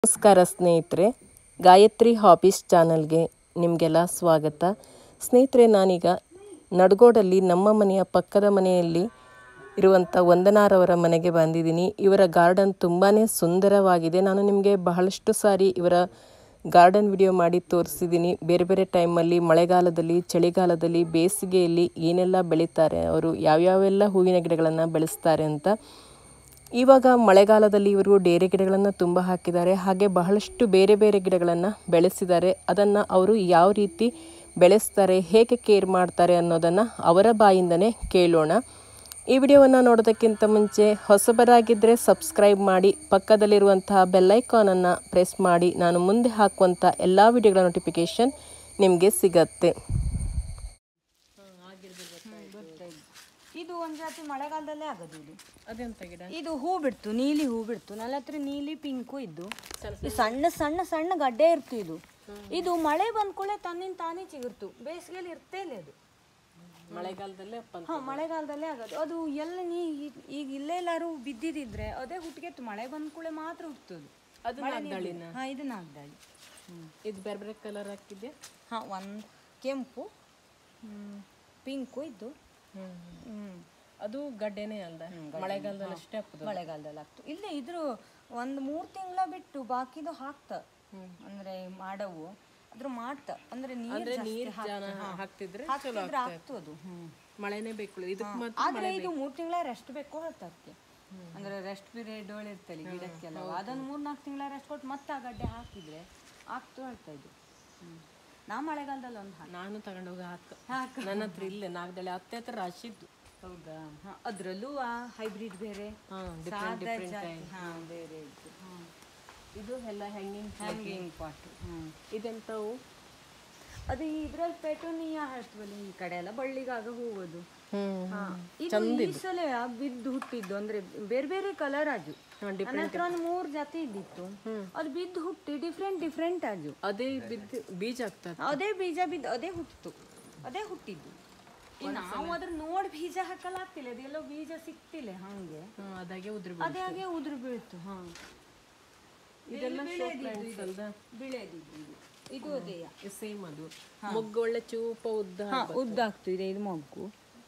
ನಮಸ್ಕಾರ ಸ್ನೇಹಿತರೆ ಗಾಯತ್ರಿ ಹಾಬೀಸ್ ಚಾನಲ್ಗೆ ನಿಮಗೆಲ್ಲ ಸ್ವಾಗತ ಸ್ನೇಹಿತರೆ ನಾನೀಗ ನಡ್ಗೋಡಲ್ಲಿ ನಮ್ಮ ಮನೆಯ ಪಕ್ಕದ ಮನೆಯಲ್ಲಿ ಇರುವಂಥ ವಂದನಾರವರ ಮನೆಗೆ ಬಂದಿದ್ದೀನಿ ಇವರ ಗಾರ್ಡನ್ ತುಂಬಾ ಸುಂದರವಾಗಿದೆ ನಾನು ನಿಮಗೆ ಬಹಳಷ್ಟು ಸಾರಿ ಇವರ ಗಾರ್ಡನ್ ವಿಡಿಯೋ ಮಾಡಿ ತೋರಿಸಿದ್ದೀನಿ ಬೇರೆ ಬೇರೆ ಟೈಮಲ್ಲಿ ಮಳೆಗಾಲದಲ್ಲಿ ಚಳಿಗಾಲದಲ್ಲಿ ಬೇಸಿಗೆಯಲ್ಲಿ ಏನೆಲ್ಲ ಬೆಳೀತಾರೆ ಅವರು ಯಾವ್ಯಾವೆಲ್ಲ ಹೂವಿನ ಗಿಡಗಳನ್ನು ಬೆಳೆಸ್ತಾರೆ ಅಂತ ಇವಾಗ ಮಳೆಗಾಲದಲ್ಲಿ ಇವರು ಡೇರೆ ಗಿಡಗಳನ್ನು ತುಂಬ ಹಾಕಿದ್ದಾರೆ ಹಾಗೆ ಬಹಳಷ್ಟು ಬೇರೆ ಬೇರೆ ಗಿಡಗಳನ್ನು ಬೆಳೆಸಿದ್ದಾರೆ ಅದನ್ನು ಅವರು ಯಾವ ರೀತಿ ಬೆಳೆಸ್ತಾರೆ ಹೇಗೆ ಕೇರ್ ಮಾಡ್ತಾರೆ ಅನ್ನೋದನ್ನು ಅವರ ಬಾಯಿಂದನೇ ಕೇಳೋಣ ಈ ವಿಡಿಯೋವನ್ನು ನೋಡೋದಕ್ಕಿಂತ ಮುಂಚೆ ಹೊಸಬರಾಗಿದ್ದರೆ ಸಬ್ಸ್ಕ್ರೈಬ್ ಮಾಡಿ ಪಕ್ಕದಲ್ಲಿರುವಂತಹ ಬೆಲ್ಲೈಕಾನನ್ನು ಪ್ರೆಸ್ ಮಾಡಿ ನಾನು ಮುಂದೆ ಹಾಕುವಂಥ ಎಲ್ಲ ವಿಡಿಯೋಗಳ ನೋಟಿಫಿಕೇಷನ್ ನಿಮಗೆ ಸಿಗತ್ತೆ ಇದು ಒಂದ್ ಜಾತಿ ಮಳೆಗಾಲದಲ್ಲೇ ಆಗೋದು ಇದು ಅದೆಂತ ಗಿಡ ಇದು ಹೂ ಬಿಡ್ತು ನೀಲಿ ಹೂ ಬಿಡ್ತು ನನ್ನ ಹತ್ರ ನೀಲಿ ಪಿಂಕು ಇದ್ದು ಈ ಸಣ್ಣ ಸಣ್ಣ ಸಣ್ಣ ಗಡ್ಡೆ ಇರ್ತು ಇದು ಇದು ಮಳೆ ಬಂದ್ಕೊಳ್ಳೆ ತನ್ನಿಂದ ತಾನೇ ಚಿಗುರ್ತು ಬೇಸಿಗೆಯಲ್ಲಿ ಇರ್ತೇ ಇಲ್ಲ ಅದು ಮಳೆಗಾಲದಲ್ಲೇ ಹಾ ಮಳೆಗಾಲದಲ್ಲೇ ಆಗೋದು ಅದು ಎಲ್ಲ ನೀ ಈ- ಈಗ ಇಲ್ಲೇ ಎಲ್ಲಾರು ಬಿದ್ದಿದ್ರೆ ಅದೇ ಹುಟ್ಟಿಗೆತ್ತು ಮಳೆ ಬಂದ್ಕೊಳ್ಳೆ ಮಾತ್ರ ಹುಟ್ಟುದು ಅದು ನಾಗ್ದಾಳಿನ ಹಾ ಇದು ನಾಗ್ದಾಳಿ ಇದು ಬೇರೆ ಬೇರೆ ಕಲರ್ ಹಾಕಿದ್ಯಾ ಹಾ ಒಂದ್ ಕೆಂಪು ಹ್ಮ್, ಪಿಂಕು ಇದ್ದು ಹ್ಮ್ ಅದು ಗಡ್ಡೆನೇ ಅಲ್ದ ಮಳೆಗಾಲದಲ್ಲಿ ಅಷ್ಟೇ ಹಾಕುದು ಮಳೆಗಾಲದಲ್ಲಿ ಆಗ್ತು ಇಲ್ಲ ಇದ್ರ ಒಂದ್ ಮೂರ್ ತಿಂಗಳ ಬಿಟ್ಟು ಬಾಕಿದು ಹಾಕ್ತ ಅಂದ್ರೆ ಮಾಡವು ಅದ್ರ ಮಾಡ್ತ ಅಂದ್ರೆ ನೀರ್ ಜಾಸ್ತಿ ಹಾಕ್ತ- ಹಾ. ಹಾಕ್ತಿದ್ರೆ ಹಾಕ್ತಿದ್ರೆ ಆಗ್ತು ಅದು ಹ್ಮ್. ಮಳೆನೇ ಬೇಕು ಇದಕ್ಕೆ ಮಾತ್ರ ಆದ್ರೆ ಇದು ಮೂರ್ ತಿಂಗಳ ರೆಸ್ಟ್ ಬೇಕು ಅದಕ್ಕೆ ಅಂದ್ರೆ ರೆಸ್ಟ್ ಪೀರಿಯಡ್ ಇರ್ತಲ್ಲ ಗಿಡಕ್ಕೆಲ್ಲ ಅದನ್ನ ಮೂರ್ ನಾಲ್ಕು ತಿಂಗಳ ರೆಸ್ಟ್ ಕೊಟ್ಟು ಮತ್ತೆ ಆ ಗಡ್ಡೆ ಹಾಕಿದ್ರೆ ಆಗ್ತು ಹೇಳ್ತಾ ಇದು ಹ್ಮ್. ನಾ ಮಳೆಗಾಲದಲ್ಲಿ ಒಂದು ಹಾಕಿ ನಾನು ತಗೊಂಡೋಗಿ ಹಾಕ ಹಾಕ ನನ್ನ ಹತ್ರ ಇಲ್ಲೇ ನಾಗದಳ್ಳಿ ಹತ್ತೆ ಹತ್ರ ರಾಶಿ ಇದ್ದು ಹೌದಾ ಹಾ, ಅದ್ರಲ್ಲೂ ಆ ಹೈಬ್ರಿಡ್ ಬೇರೆ ಹಾ ಸಾದಾ ಜಾತಿ ಹಾ ಬೇರೆ ಇತ್ತು ಇದು ಎಲ್ಲ ಹೆಂಗಿಂಗ್ ಹ್ಯಾಂಗಿಂಗ್ ಪಾಟ್ ಹ್ಮ್ ಇದೆಂತವು ಅದು ಇದ್ರಲ್ಲಿ ಪೆಟೋನಿಯಾ ಹೇಳ್ತೀವಲ್ಲ ಈ ಕಡೆ ಎಲ್ಲ ಬಳ್ಳಿಗಾಗ ಹೂವದು ಹ್ಮ್ ಹಾ. ಇದು ಈ ಸಲ ಬಿದ್ದು ಹುಟ್ಟಿದ್ದು ಅಂದ್ರೆ ಬೇರೆ ಬೇರೆ ಕಲರ್ ಆಜು ನನ್ನ ಹತ್ರ ಒಂದು ಮೂರ್ ಜಾತಿ ಇದ್ದಿತ್ತು ಅದು ಬಿದ್ದು ಹುಟ್ಟಿ ಡಿಫ್ರೆಂಟ್ ಡಿಫ್ರೆಂಟ್ ಆಜು ಅದೇ ಬಿದ್ದು ಬೀಜ ಆಗ್ತದೆ ಅದೇ ಬೀಜ ಬಿದ್ದು ಅದೇ ಹುಟ್ಟಿತು ಅದೇ ಹುಟ್ಟಿದ್ದು ಈ ನಾವು ಅದ್ರ ನೋಡಿ ಬೀಜ ಹಾಕಲಾಗ್ತಿಲ್ಲ ಅದೆಲ್ಲೋ ಬೀಜ ಸಿಕ್ತಿಲ್ಲ ಹಂಗೆ ಹ್ಮ್ ಅದಾಗೆ ಉದ್ರ ಅದೇ ಹಾಗೆ ಉದುರು ಬೀಳ್ತು ಹಾ ಇದೆಲ್ಲ ಶೋ ಪ್ಲಾಂಟ್ಸ್ ಅಲ್ದ ಬಿಳೆದಿದ್ದು ಇದು ಇದು ಅದೇಯ ಸೇಮ್ ಅದು ಮೊಗ್ಗು ಒಳ್ಳೆ ಚೂಪ ಉದ್ದ ಹಾ ಉದ್ದ ಆಗ್ತಿದೆ ಇದು ಮೊಗ್ಗು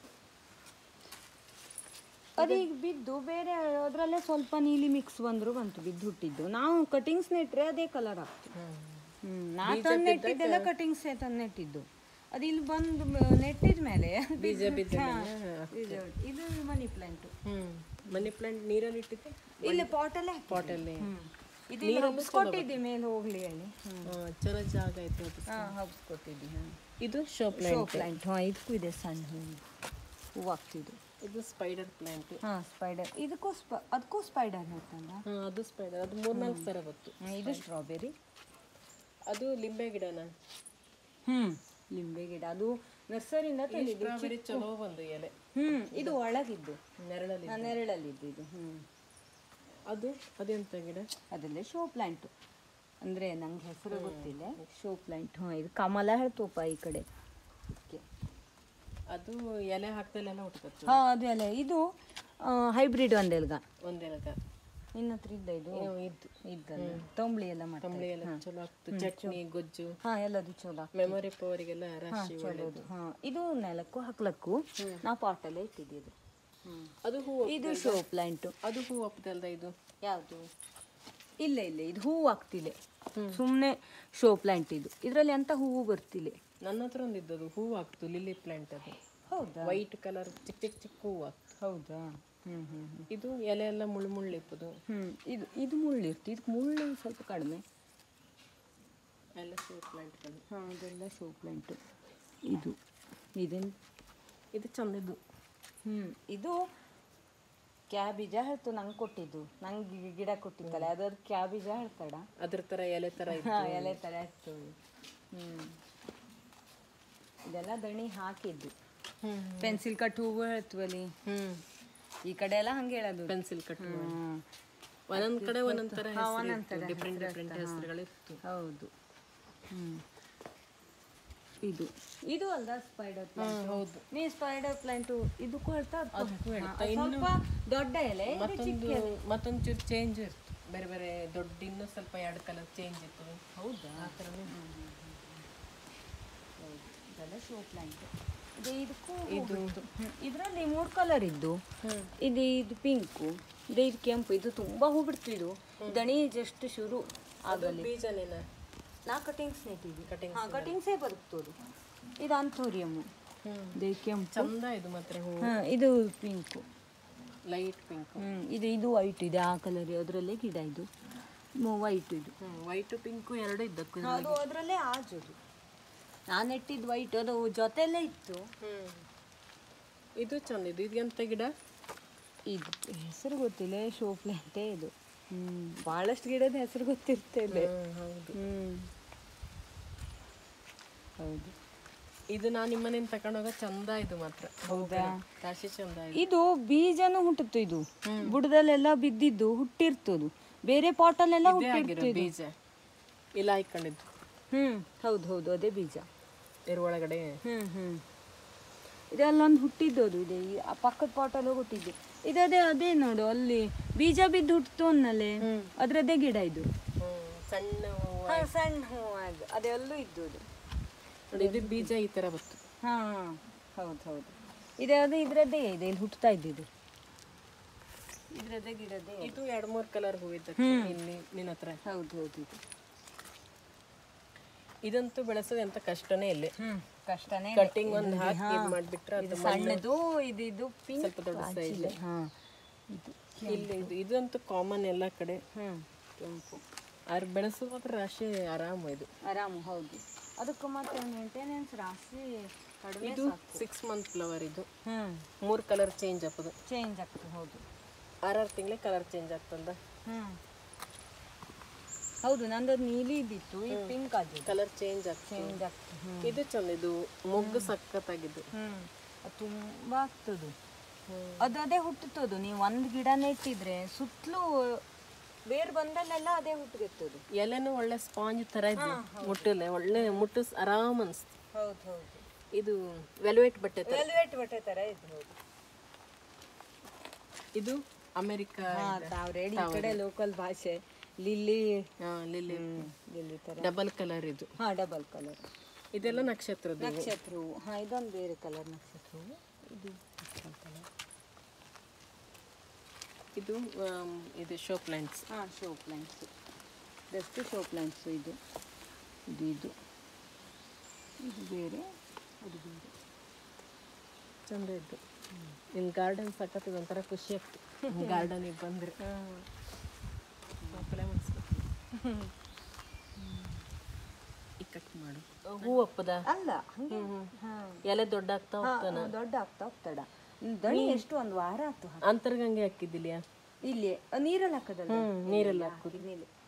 ಅದೀಗ ಬಿದ್ದು ಬೇರೆ ಅದರಲ್ಲೇ ಸ್ವಲ್ಪ ನೀಲಿ ಮಿಕ್ಸ್ ಬಂದ್ರು ಬಂತು ಬಿದ್ದು ಹುಟ್ಟಿದ್ದು ನಾವು ಕಟಿಂಗ್ಸ್ ನೆಟ್ರೆ ಅದೇ ಕಲರ್ ಆಗ್ತು ಹ್ಮ್ ನಾ ತಂದು ನೆಟ್ಟಿದ್ದೆಲ್ಲ ಕಟಿಂಗ್ಸ್ ತಂದು ನೆಟ್ಟಿದ್ದು ಅದು ಇಲ್ಲಿ ಬಂದು ನೆಟ್ಟಿದ ಮೇಲೆ ಬೀಜ ಬಿದ್ದ ಇದು ಮನಿ ಪ್ಲಾಂಟ್ ಹ್ಮ್ ಮನಿ ಪ್ಲಾಂಟ್ ನೀರಲ್ಲಿ ಇಟ್ಟಿದ್ದೆ ಇಲ್ಲಿ ಪಾಟಲ್ಲೇ ಪಾಟಲ್ಲಿ ಇದು ಇಲ್ಲಿ ಹಬ್ಸ್ಕೊಟ್ಟಿದ್ದಿ ಮೇಲೆ ಹೋಗ್ಲಿ ಹೇಳಿ ಚಲೋ ಜಾಗ ಆಯ್ತು ಅದು ಹಾ ಹಬ್ಸ್ಕೊಟ್ಟಿದ್ದಿ ಹಾ ಇದು ಶೋ ಶೋ ಪ್ಲಾಂಟ್ ಪ್ಲಾಂಟ್ ಹಾ ಇದಕ್ಕೂ ಇದೆ ಸಣ್ಣ ಹೂವು ಹೂವು ಆಗ್ತಿದ್ದು ಇದು ಸ್ಪೈಡರ್ ಪ್ಲಾಂಟ್ ಹಾ ಸ್ಪೈಡರ್ ಇದಕ್ಕೂ ಸ್ಪ ಅದಕ್ಕೂ ಸ್ಪೈಡರ್ ಹೇಳ್ತಲ್ಲ ಹಾ ಅದು ಸ್ಪೈಡರ್ ಅದು ಮೂರ್ನಾಲ್ಕು ಸರ ಬತ್ತು ಇದು ಸ್ಟ್ರಾಬೆರಿ ಅದು ಲಿಂಬೆ ಗಿಡನ ಹ್ಮ್ ಲಿಂಬೆ ಗಿಡ ಅದು ನರ್ಸರಿಯಿಂದ ತಂದಿದ್ದು ಸ್ಟ್ರಾಬೆರಿ ಚಲೋ ಬಂದು ಎಲೆ ಹ್ಮ್ ಇದು ಒಳಗಿದ್ದು ನೆರಳಲ್ಲಿ ನಾನು ನೆರಳಲ್ಲಿದ್ದು ಇದು ಹ್ಮ್ ಅದು ಅದೆಂತ ಗಿಡ ಅದಲ್ಲೇ ಶೋ ಪ್ಲಾಂಟ್ ಅಂದ್ರೆ ನಂಗೆ ಹೆಸರು ಗೊತ್ತಿಲ್ಲ ಶೋ ಪ್ಲಾಂಟ್ ಹಾ ಇದು ಕಮಲ ಹೇಳ್ತೋಪ ಈ ಕಡೆ ಇದಕ್ಕೆ ಅದು ಎಲೆ ಹಾಕ್ದಲ್ಲೆಲ್ಲ ಹುಟ್ಕತ್ತು ಹಾ ಅದು ಅಲ್ಲ ಇದು ಹೈಬ್ರಿಡ್ ಒಂದೆಲ್ಗ ಒಂದೆಲಗ ನಿನ್ನ ಹತ್ರ ಇದ್ದ ಇದು ಇದ್ದು ಇದ್ದಲ್ಲ ತಂಬಳಿ ಎಲ್ಲ ಮಾಡ್ತಾರೆ ತಂಬಳಿ ಎಲ್ಲ ಚಲೋ ಆಗ್ತು ಚಟ್ನಿ ಗೊಜ್ಜು ಹಾ ಎಲ್ಲದು ಚಲೋ ಮೆಮೊರಿ ಪವರಿಗೆಲ್ಲ ರಾಶಿ ಚಲೋದು ಹಾ ಇದು ನೆಲಕ್ಕೂ ಹಾಕ್ಲಕ್ಕೂ ನಾವು ಪಾಟಲ್ಲೇ ಇಟ್ಟಿದ್ದು ಹ್ಮ್ ಅದು ಹೂ ಇದು ಶೋ ಪ್ಲಾಂಟ್ ಅದು ಹೂ ಒಪ್ಪದಲ್ದ ಇದು ಯಾವುದು ಇಲ್ಲ ಇಲ್ಲ ಇದು ಹೂವು ಆಗ್ತಿಲ್ಲ ಸುಮ್ಮನೆ ಶೋ ಪ್ಲಾಂಟ್ ಇದು ಇದರಲ್ಲಿ ಎಂತ ಹೂವು ಬರ್ತಿಲ್ಲ ನನ್ನ ಹತ್ರ ಒಂದು ಇದ್ದದು ಹೂ ಆಗ್ತು ಲಿಲಿ ಪ್ಲಾಂಟ್ ಅದು ಹೌದಾ ವೈಟ್ ಕಲರ್ ಚಿಕ್ಕ ಚಿಕ್ಕ ಚಿಕ್ಕ ಹೂ ಆಗ್ತು ಹೌದಾ ಹ್ಮ್ ಹ್ಮ್ ಹ್ಮ್ ಇದು ಎಲೆ ಎಲ್ಲ ಮುಳ್ಳು ಮುಳ್ಳು ಇಪ್ಪದು ಹ್ಮ್ ಇದು ಇದು ಮುಳ್ಳು ಇರ್ತಿ ಇದಕ್ಕೆ ಮುಳ್ಳು ಸ್ವಲ್ಪ ಕಡಿಮೆ ಎಲ್ಲ ಶೋ ಪ್ಲಾಂಟ್ಗಳು ಹಾಂ ಇದೆಲ್ಲ ಶೋ ಪ್ಲಾಂಟ್ ಇದು ಇದನ್ ಇದು ಚಂದ ಇದು ಹ್ಮ್ ಇದು ಕ್ಯಾಬೀಜ ಹೇಳ್ತು ನಂಗೆ ಕೊಟ್ಟಿದ್ದು ನಂಗೆ ಗಿಡ ಕೊಟ್ಟಿದ್ದಲ್ಲ ಅದು ಅದು ಕ್ಯಾಬೀಜ ಹೇಳ್ತಾಡ ಅದ್ರ ತರ ಎಲೆ ತರ ಇದೆ ಹಾ, ಎಲೆ ಥರ ಇತ್ತು ಹ್ಮ್ ಇದೆಲ್ಲ ದಣಿ ಹಾಕಿದ್ದು ಪೆನ್ಸಿಲ್ ಕಟ್ ಹೂವು ಹೇಳ್ತೀವಲ್ಲಿ ಹ್ಮ್ ಈ ಕಡೆ ಎಲ್ಲ ಹಂಗೆ ಹೇಳೋದು ಪೆನ್ಸಿಲ್ ಕಟ್ ಹ್ಮ್. ಒಂದೊಂದ್ ಕಡೆ ಒಂದೊಂದ್ ತರ ಡಿಫ್ರೆಂಟ್ ಡಿಫ್ರೆಂಟ್ ಹೆಸರುಗಳಿತ್ತು ಹೌದು ಹ್ಮ್ ಇದು ಇದು ಅಲ್ದ ಸ್ಪೈಡರ್ ಪ್ಲಾಂಟ್ ಹೌದು ನೀ ಸ್ಪೈಡರ್ ಪ್ಲಾಂಟ್ ಇದಕ್ಕೂ ಹೇಳ್ತಾ ಅದಕ್ಕೂ ಹೇಳ್ತಾ. ಅದು ಸ್ವಲ್ಪ ದೊಡ್ಡ ಎಲೆ ಇದು ಚಿಕ್ಕ ಮತ್ತೊಂದು ಮತ್ತೊಂದು ಚೂರು ಚೇಂಜ್ ಇತ್ತು ಬೇರೆ ಬೇರೆ ದೊಡ್ಡ ಇನ್ನೂ ಸ್ವಲ್ಪ ಎರಡು ಕಲರ್ ಚೇಂಜ್ ಇತ್ತು ಹೌದಾ ಆ ಥರನೇ ಹೌದು ಇದೆಲ್ಲ ಶೋ ಪ್ಲಾಂಟ್ ಇದು ಇದಕ್ಕೂ ಇದು ಇದರಲ್ಲಿ ಮೂರು ಕಲರ್ ಇದ್ದು ಇದು ಇದು ಪಿಂಕು ಇದು ಇದು ಕೆಂಪು ಇದು ತುಂಬ ಹೂ ಬಿಡ್ತು ಇದು ದಣಿ ಜಸ್ಟ್ ಶುರು ಆಗಲಿ ಬೀಜನೇನ ನಾ ಕಟಿಂಗ್ಸ್ ನೆಟ್ಟಿದ್ವಿ Cuttings ಹಾಂ ಕಟಿಂಗ್ಸೇ ಬರುತ್ತದು ಇದು ಅಂಥೋರಿಯಮ್ಮು ಇದು ಕೆಂಪು ಚಂದ ಇದು ಮಾತ್ರ ಹೂ ಹಾಂ ಇದು ಪಿಂಕು ಲೈಟ್ ಪಿಂಕ್ ಹ್ಞೂ ಇದು ಇದು ವೈಟ್ ಇದೆ ಆ ಕಲರ್ ಅದರಲ್ಲೇ ಗಿಡ ಇದು ವೈಟ್ ಇದು ವೈಟು ಪಿಂಕು ಎರಡು ಇದ್ದಕ್ಕೂ ಅದು ಅದರಲ್ಲೇ ಆಜದು ನಾನು ನೆಟ್ಟಿದ್ದು ವೈಟ್ ಅದು ಜೊತೆಲ್ಲೇ ಇತ್ತು ಹ್ಮ್ ಇದು ಚಂದ ಇದು ಇದು ಎಂತ ಗಿಡ ಇದು ಹೆಸರು ಗೊತ್ತಿಲ್ಲ ಶೋ ಪ್ಲಾಂಟೇ ಇದು ಹ್ಞೂ ಭಾಳಷ್ಟು ಗಿಡದ ಹೆಸರು ಗೊತ್ತಿರ್ತೇವೆ ಹೌದು ಹ್ಞೂ ಹೌದು ಇದು ನಾನು ನಿಮ್ಮನೇನು ತಕೊಂಡೋಗ ಚಂದ ಇದು ಮಾತ್ರ ಹೌದಾ ರಾಶಿ ಚಂದ ಇದು ಇದು ಬೀಜನೂ ಹುಟ್ಟುತ್ತು ಇದು ಬುಡದಲ್ಲೆಲ್ಲ ಬಿದ್ದಿದ್ದು ಹುಟ್ಟಿರ್ತದು ಬೇರೆ ಪಾಟಲ್ಲೆಲ್ಲ ಇದೇ ಆಗಿರೋ ಹುಟ್ಟಿರ್ತಿದ್ದು ಬೀಜ ಇಲ್ಲ ಹಾಕೊಂಡಿದ್ದು ಹ್ಞೂ ಹೌದು ಹೌದು ಅದೇ ಬೀಜ ಇದ್ರ ಒಳಗಡೆ ಹ್ಞೂ ಹ್ಞೂ ಇದೆಲ್ಲೊಂದು ಹುಟ್ಟಿದ್ದದು ಇದೆ ಈ ಆ ಪಕ್ಕದ ಪಾಟಲ್ಲೂ ಹುಟ್ಟಿದ್ದು ಇದದೇ ಅದೇ ನೋಡು ಅಲ್ಲಿ ಬೀಜ ಬಿದ್ದು ಹುಟ್ಟಿತು ಅನ್ನಲ್ಲೇ ಅದರದ್ದೇ ಗಿಡ ಇದು ಹ್ಮ್, ಸಣ್ಣ ಹೂವು ಹಾ, ಸಣ್ಣ ಹೂ ಅದು ಅದೆಲ್ಲೂ ಇದ್ದದು ನೋಡಿ ಇದು ಬೀಜ ಈ ತರ ಬತ್ತು ಹಾಂ ಹೌದು ಹೌದು ಇದೆ ಅದು ಇದರದ್ದೇ ಇದೆ ಇಲ್ಲಿ ಹುಟ್ಟುತ್ತಾ ಇದ್ದಿದ್ದು ಇದರದ್ದೇ ಗಿಡದೇ ಇದು ಎರಡ್ ಮೂರ್ ಕಲರ್ ಹೂ ಇದ್ದ ಇಲ್ಲಿ ನಿನ್ನ ಹತ್ರ ಹೌದು ಹೌದು ಇದು ಇದಂತೂ ಬೆಳೆಸೋದು ಎಂತ ಕಷ್ಟನೇ ಇಲ್ಲ ಹ್ಮ್ ಕಷ್ಟನೇ ಕಟ್ಟಿಂಗ್ ಒಂದು ಹಾಕಿ ಇದು ಮಾಡ್ಬಿಟ್ರೆ ಅದು ಇದು ಸಣ್ಣದು ಇದು ಇದು ಪಿಂಕ್ ಸ್ವಲ್ಪ ದೊಡ್ಡ ಸೈಜ್ ಹಾಂ ಇದು ಇಲ್ಲಿ ಇದು ಇದಂತೂ ಕಾಮನ್ ಎಲ್ಲ ಕಡೆ ಹ್ಮ್ ಕೆಂಪು ಆರ್ ಬೆಳೆಸೋದು ಮಾತ್ರ ರಾಶಿ ಆರಾಮ ಇದು ಆರಾಮು ಹೌದು ಅದಕ್ಕೆ ಮತ್ತೆ ಮೇಂಟೆನೆನ್ಸ್ ರಾಶಿ ಕಡಿಮೆ ಇದು ಸಿಕ್ಸ್ ಮಂತ್ ಫ್ಲವರ್ ಇದು ಹ್ಮ್ ಮೂರ್ ಕಲರ್ ಚೇಂಜ್ ಆಗ್ತದೆ ಚೇಂಜ್ ಆಗ್ತದೆ ಹೌದು ಆರಾರು ತಿಂಗಳಿಗೆ ಕಲರ್ ಚೇಂಜ್ ಆಗ್ತದ ಹ್ಮ್ ಹೌದು ನಂದದು ನೀಲಿ ಇದ್ದಿತ್ತು ಈ ಪಿಂಕ್ ಆಗಿದೆ ಕಲರ್ ಚೇಂಜ್ ಆಗ್ತದೆ ಚೇಂಜ್ ಆಗ್ತದೆ ಹ್ಮ್ ಇದು ಚಂದ ಇದು ಮೊಗ್ಗು ಸಖತ್ತಾಗಿದ್ದು ಹ್ಮ್ ಅದು ತುಂಬಾ ಆಗ್ತದು ಅದು ಅದೇ ಹುಟ್ಟುತ್ತದು ನೀವು ಒಂದು ಗಿಡ ನೆಟ್ಟಿದ್ರೆ ಸುತ್ತಲೂ ಬೇರ್ ಬಂದಲ್ಲೆಲ್ಲ ಅದೇ ಹುಟ್ಟುಗೆತ್ತದು ಎಲೆನೂ ಒಳ್ಳೆ ಸ್ಪಾಂಜ್ ತರ ಇದ್ದು ಮುಟ್ಟಲೆ ಒಳ್ಳೆ ಮುಟ್ಟು ಆರಾಮ್ ಅನ್ಸ್ತು ಹೌದು ಹೌದು ಇದು ವೆಲ್ವೆಟ್ ಬಟ್ಟೆ ತರ ವೆಲ್ವೆಟ್ ಬಟ್ಟೆ ತರ ಇದು ಹೌದು ಇದು ಅಮೆರಿಕಾ ತಾವ್ರೇಡಿ ಈ ಕಡೆ ಲೋಕಲ್ ಭಾಷೆ ಲಿಲ್ಲಿ ಲಿಲ್ಲಿ ಲಿಲ್ಲಿ ತರ ಡಬಲ್ ಕಲರ್ ಇದು ಹಾ ಡಬಲ್ ಕಲರ್ ಇದೆಲ್ಲ ನಕ್ಷತ್ರದ ನಕ್ಷತ್ರ ಹೂವು ಹಾ ಇದೊಂದು ಬೇರೆ ಕಲರ್ ನಕ್ಷತ್ರ ಹೂವು ಇದು ಕಲರ್ ಇದು ಆಮ್, ಇದು ಶೋ ಪ್ಲಾಂಟ್ಸ್ ಹಾ show plants best show plants ಇದು ಇದು ಇದು ಇದು ಬೇರೆ ಅದು ಬೇರೆ ಚಂದ ಇದ್ದು ನಿಮ್ ಗಾರ್ಡನ್ ಸಖತ್ ಒಂಥರ ಖುಷಿ ಆಗ್ತು ಗಾರ್ಡನಿಗೆ ಬಂದ್ರೆ ಮಕ್ಕಳೇ ಈ ಕಟ್ ಮಾಡು ಹೂ ಅಪ್ಪದ ಅಲ್ಲ ಹಂಗೆ ಹಾ ಎಲೆ ದೊಡ್ಡ ಆಗ್ತಾ ಹೋಗ್ತಾನ ಹಾ, ದೊಡ್ಡ ಆಗ್ತಾ ಹೋಗ್ತಡ ದಣಿ ಎಷ್ಟು ಒಂದು ವಾರ ಆಯ್ತು ಅಂತರ್ಗಂಗೆ ಹಾಕಿದ್ದಿಲ್ಲ ಇಲ್ಲಿ ನೀರಲ್ಲಿ ಹಾಕೋದಲ್ಲ ಹ್ಮ್ ನೀರೆಲ್ಲ ಹಾಕುದು ನೀಲಿ